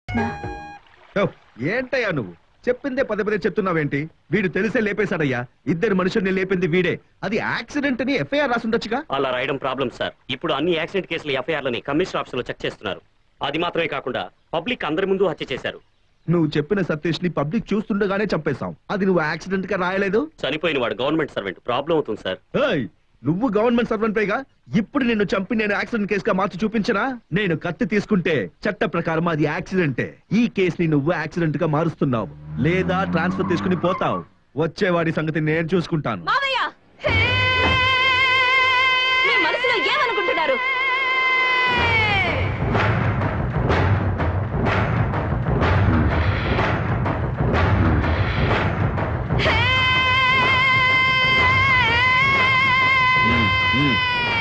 ఓ, ఏంటయ్యా నువ్వు చెప్పిందే పదే పదే చెప్తున్నావేంటి వీడు తెలిసే లేపేశాడయ్యా ఇద్దరు మనుషుల్ని లేపింది వీడే అది యాక్సిడెంట్ అని ఎఫ్ఐఆర్ రాసుండొచ్చుగా అలా రాయడం ప్రాబ్లం సార్ ఇప్పుడు అన్ని యాక్సిడెంట్ కేసుల ఎఫ్ఐఆర్లని కమిషనర్ ఆఫీస్ లో చెక్ చేస్తున్నారు అది మాత్రమే కాకుండా పబ్లిక్ అందరి ముందు హత్య చేశారు నువ్వు చెప్పిన సతీష్ ని పబ్లిక్ చూస్తుండగానే చంపేశాం అది నువ్వు యాక్సిడెంట్ గా రాయలేదు చనిపోయిన వాడు గవర్నమెంట్ సర్వెంట్ ప్రాబ్లం అవుతుంది సార్ ఏయ్, నువ్వు గవర్నమెంట్ సర్వెంట్ పైగా ఇప్పుడు నిన్ను చంపి నేను యాక్సిడెంట్ కేసుగా మార్చి చూపించనా నేను కత్తి తీసుకుంటే చట్ట ప్రకారం అది యాక్సిడెంటే ఈ కేసుని నువ్వు యాక్సిడెంట్ గా మారుస్తున్నావు లేదా ట్రాన్స్ఫర్ తీసుకుని పోతావు వచ్చేవాడి సంగతి నేను చూసుకుంటాను మావయ్య మీ మనసులో ఏమనుకుంటున్నారు ఉమ్.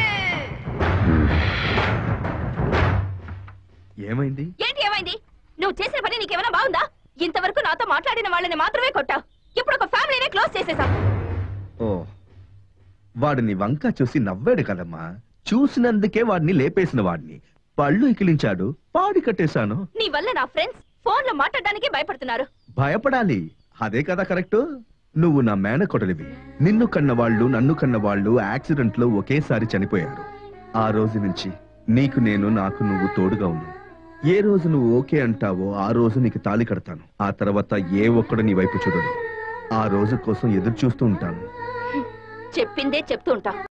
ఏమైంది ఏంటి ఏమైంది నువ్వు చేసిన పని నీకేమైనా బాగుందా ఇంతవరకు నాతో మాట్లాడిన వాళ్ళని మాత్రమే కొట్టావు ఇప్పుడు ఒక ఫ్యామిలీనే క్లోజ్ చేసేసాం ఓ వాడిని వంక చూసి నవ్వాడు కదమ్మా చూసినందుకే వాడిని లేపేసిన వాడిని పళ్ళు ఇకిలించాడు పాడి కట్టేశాను నీ వల్ల నా ఫ్రెండ్స్ ఫోన్ లో మాట్లాడడానికి భయపడుతున్నారు భయపడాలి అదే కదా కరెక్ట్ నువ్వు నా మేనకొడలివి నిన్ను కన్నవాళ్ళు నన్ను కన్నవాళ్ళు యాక్సిడెంట్ లో ఒకేసారి చనిపోయారు ఆ రోజు నుంచి నీకు నేను నాకు నువ్వు తోడుగా ఉన్నావు ఏ రోజు నువ్వు ఓకే అంటావో ఆ రోజు నీకు తాళి కడతాను ఆ తర్వాత ఏ ఒక్కడు నీ వైపు చూడడు ఆ రోజు కోసం ఎదురు చూస్తూ ఉంటాను చెప్పిందే చెప్తూ ఉంటా